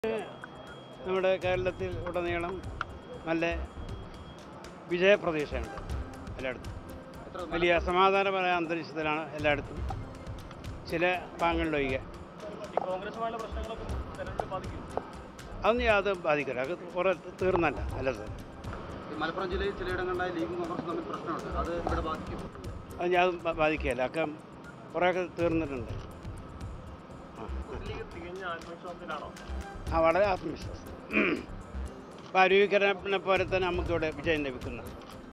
നമ്മുടെ കേരളത്തിൽ ഉടനീളം നല്ല വിജയപ്രതീക്ഷയുണ്ട് എല്ലായിടത്തും വലിയ സമാധാനപരമായ അന്തരീക്ഷത്തിലാണ് എല്ലായിടത്തും ചില ഭാഗങ്ങളിലൊഴികെ ഈ കോൺഗ്രസുമായുള്ള പ്രശ്നങ്ങളൊക്കെ തെരഞ്ഞെടുപ്പ് ബാധിക്കും അതൊന്നും യാതൊരു ബാധിക്കില്ല അത് കുറേ തീർന്നല്ല അല്ല സാർ ഈ മലപ്പുറം ജില്ലയിൽ ചിലയിടങ്ങളിലായി ലീഗും കോൺഗ്രസും തമ്മിൽ പ്രശ്നമുണ്ട് അത് ഇവിടെ ബാധിക്കും അത് യാതൊന്നും ബാ- ബാധിക്കുകയില്ല ഒക്കെ കുറേയൊക്കെ തീർന്നിട്ടുണ്ട് ആ ലീഗ് തികഞ്ഞ ആത്മവിശ്വാസത്തിലാണോ ആ വളരെ ആത്മവിശ്വാസം അപ്പോൾ അരുവിക്കരനെ പോലെ തന്നെ നമുക്കിവിടെ വിജയം ലഭിക്കുന്നു